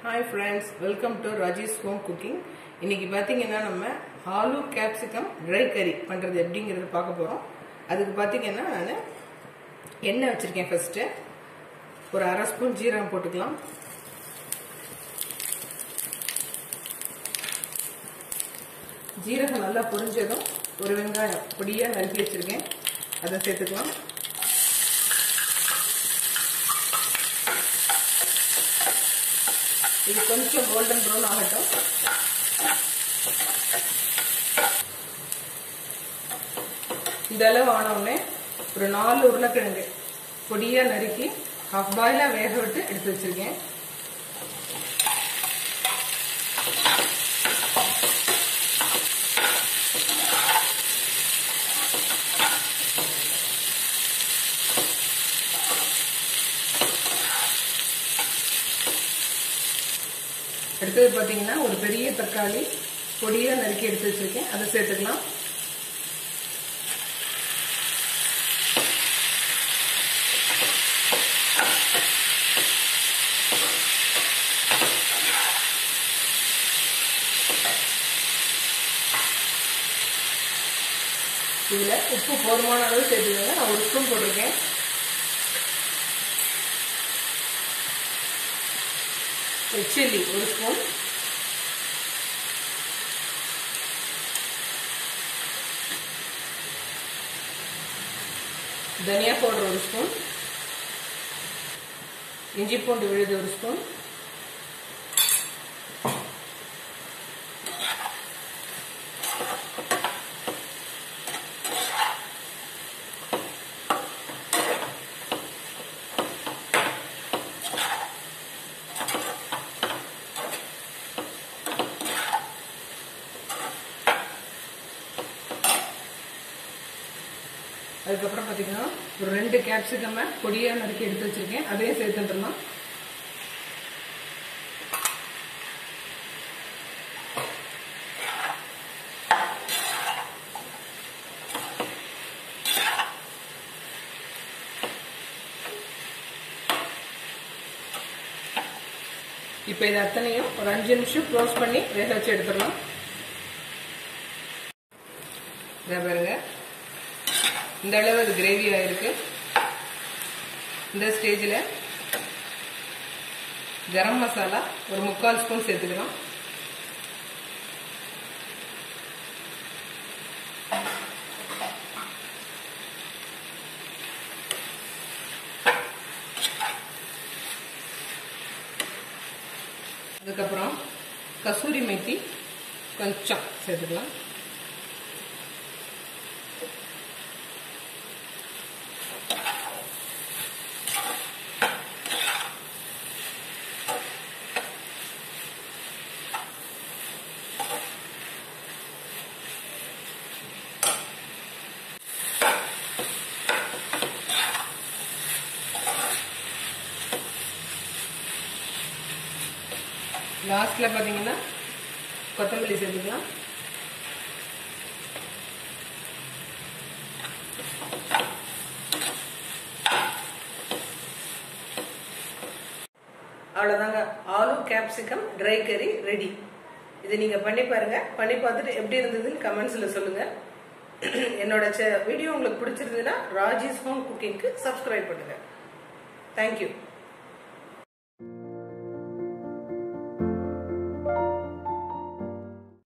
hi friends welcome to Rajesh home cooking இன்னைக்கு பார்த்தீங்கன்னா நம்ம ஆலு கேப்சிகம் ட்ரை கறி பண்ணுறது எப்படிங்கிறது பார்க்க போகிறோம் அதுக்கு பார்த்தீங்கன்னா நான் எண்ணெய் வச்சுருக்கேன் ஃபஸ்ட்டு ஒரு அரை ஸ்பூன் ஜீரகம் போட்டுக்கலாம் ஜீரகம் நல்லா பொரிஞ்சதும் ஒரு வெங்காயம் பொடியாக நறுக்கி வச்சுருக்கேன் அதை சேர்த்துக்கலாம் இது கொஞ்சம் கோல்டன் ப்ரௌன் ஆகட்டும் இந்த அளவு ஆனவுடனே ஒரு நாலு உருளைக்கிழங்கு பொடியா நறுக்கி ஹாஃப் பாயிலா வேக விட்டு எடுத்து வச்சிருக்கேன் அடுத்தது பார்த்தீங்கன்னா ஒரு பெரிய தக்காளி பொடியாக நறுக்கி எடுத்து வச்சிருக்கேன் அதை சேர்த்துக்கலாம் இதில் உப்பு போதுமான அளவு சேர்த்துக்கோங்க நான் ஒரு ஸ்பூன் போட்டிருக்கேன் சில்லி ஒரு ஸ்பூன் தனியா பவுடர் ஒரு ஸ்பூன் இஞ்சி பூண்டு விழுது ஒரு ஸ்பூன் அதுக்கப்புறம் பார்த்தீங்கன்னா ஒரு ரெண்டு கேப்சிகமை பொடியாக நறுக்கி எடுத்து வச்சிருக்கேன் அதையும் சேர்த்துட்டுலாம் இப்போ இது அத்தனையும் ஒரு அஞ்சு நிமிஷம் க்ளோஸ் பண்ணி வேக வச்சு எடுத்துடலாம் இதை பாருங்க இந்த அளவு அது கிரேவி ஆயிருக்கு இந்த ஸ்டேஜில் கரம் மசாலா ஒரு முக்கால் ஸ்பூன் சேர்த்துக்கலாம் அதுக்கப்புறம் கசூரி மெத்தி கொஞ்சம் சேர்த்துக்கலாம் லாஸ்ட்ல பாத்தீங்கன்னா கொத்தமல்லி சேர்த்துக்கலாம் அவ்வளோதாங்க aloo capsicum dry curry ready இது நீங்க பண்ணி பாருங்க பண்ணி பார்த்துட்டு எப்படி இருந்ததுன்னு கமெண்ட்ஸ்ல சொல்லுங்க என்னோட வீடியோ உங்களுக்கு பிடிச்சிருந்ததுன்னா ராஜேஷ் ஹோம் குக்கிங்க்கு சப்ஸ்கிரைப் பண்ணுங்க தேங்க்யூ